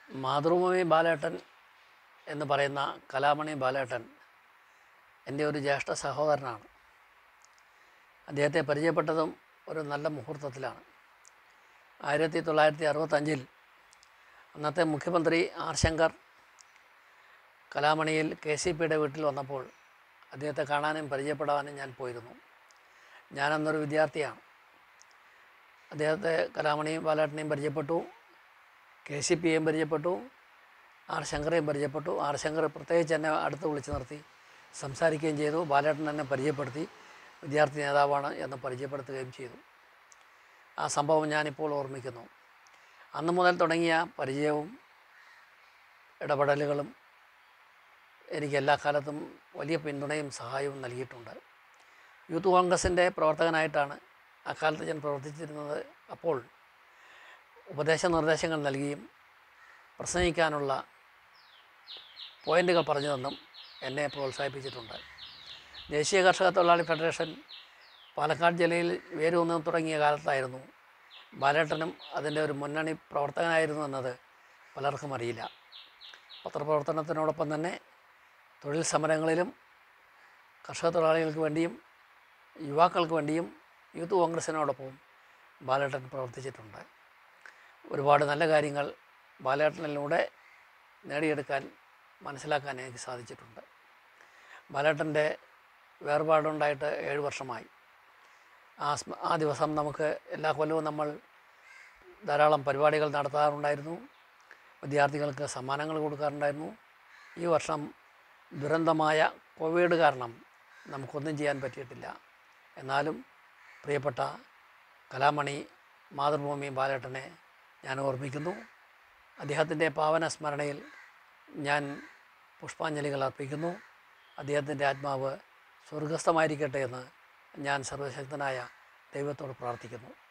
മാതൃഭൂമി ബാലേട്ടൻ എന്ന് പറയുന്ന കലാമണി ബാലേട്ടൻ എൻ്റെ ഒരു ജ്യേഷ്ഠ സഹോദരനാണ് അദ്ദേഹത്തെ പരിചയപ്പെട്ടതും ഒരു നല്ല മുഹൂർത്തത്തിലാണ് ആയിരത്തി തൊള്ളായിരത്തി അറുപത്തഞ്ചിൽ അന്നത്തെ മുഖ്യമന്ത്രി ആർ ശങ്കർ കലാമണിയിൽ കെ സി പിയുടെ വീട്ടിൽ വന്നപ്പോൾ അദ്ദേഹത്തെ കാണാനും പരിചയപ്പെടാനും ഞാൻ പോയിരുന്നു ഞാനന്നൊരു വിദ്യാർത്ഥിയാണ് അദ്ദേഹത്തെ കലാമണിയും ബാലേട്ടനെയും പരിചയപ്പെട്ടു കെ സി പിയെയും പരിചയപ്പെട്ടു ആർ ശങ്കറേയും പരിചയപ്പെട്ടു ആർ ശങ്കർ പ്രത്യേകിച്ച് എന്നെ അടുത്ത് വിളിച്ചു നിർത്തി സംസാരിക്കുകയും ചെയ്തു ബാലേട്ടൻ എന്നെ പരിചയപ്പെടുത്തി വിദ്യാർത്ഥി നേതാവാണ് എന്ന് പരിചയപ്പെടുത്തുകയും ചെയ്തു ആ സംഭവം ഞാനിപ്പോൾ ഓർമ്മിക്കുന്നു അന്ന് മുതൽ തുടങ്ങിയ പരിചയവും ഇടപെടലുകളും എനിക്ക് എല്ലാ കാലത്തും വലിയ പിന്തുണയും സഹായവും നൽകിയിട്ടുണ്ട് യൂത്ത് കോൺഗ്രസിൻ്റെ പ്രവർത്തകനായിട്ടാണ് അക്കാലത്ത് ഞാൻ പ്രവർത്തിച്ചിരുന്നത് അപ്പോൾ ഉപദേശ നിർദ്ദേശങ്ങൾ നൽകിയും പ്രസംഗിക്കാനുള്ള പോയിൻ്റുകൾ പറഞ്ഞു തന്നും എന്നെ പ്രോത്സാഹിപ്പിച്ചിട്ടുണ്ട് ദേശീയ കർഷക തൊഴിലാളി ഫെഡറേഷൻ പാലക്കാട് ജില്ലയിൽ വേരൂന്ന് തുടങ്ങിയ കാലത്തായിരുന്നു ബാലേട്ടനും അതിൻ്റെ ഒരു മുന്നണി പ്രവർത്തകനായിരുന്നു എന്നത് പലർക്കും അറിയില്ല പത്രപ്രവർത്തനത്തിനോടൊപ്പം തന്നെ തൊഴിൽ സമരങ്ങളിലും കർഷക തൊഴിലാളികൾക്ക് വേണ്ടിയും യുവാക്കൾക്ക് വേണ്ടിയും യൂത്ത് കോൺഗ്രസിനോടൊപ്പം ബാലേട്ടൻ പ്രവർത്തിച്ചിട്ടുണ്ട് ഒരുപാട് നല്ല കാര്യങ്ങൾ ബാലേട്ടനിലൂടെ നേടിയെടുക്കാൻ മനസ്സിലാക്കാൻ എനിക്ക് സാധിച്ചിട്ടുണ്ട് ബാലേട്ടൻ്റെ വേർപാടുണ്ടായിട്ട് ഏഴ് വർഷമായി ആ സ്മ- ആ ദിവസം നമുക്ക് എല്ലാ കൊല്ലവും നമ്മൾ ധാരാളം പരിപാടികൾ നടത്താറുണ്ടായിരുന്നു വിദ്യാർത്ഥികൾക്ക് സമ്മാനങ്ങൾ കൊടുക്കാറുണ്ടായിരുന്നു ഈ വർഷം ദുരന്തമായ കോവിഡ് കാരണം നമുക്കൊന്നും ചെയ്യാൻ പറ്റിയിട്ടില്ല എന്നാലും പ്രിയപ്പെട്ട കലാമണി മാതൃഭൂമി ബാലേട്ടനെ ഞാൻ ഓർമ്മിക്കുന്നു അദ്ദേഹത്തിൻ്റെ പാവന സ്മരണയിൽ ഞാൻ പുഷ്പാഞ്ജലികൾ അർപ്പിക്കുന്നു അദ്ദേഹത്തിൻ്റെ ആത്മാവ് സ്വർഗസ്ഥമായിരിക്കട്ടെ എന്ന് ഞാൻ സർവശക്തനായ ദൈവത്തോട് പ്രാർത്ഥിക്കുന്നു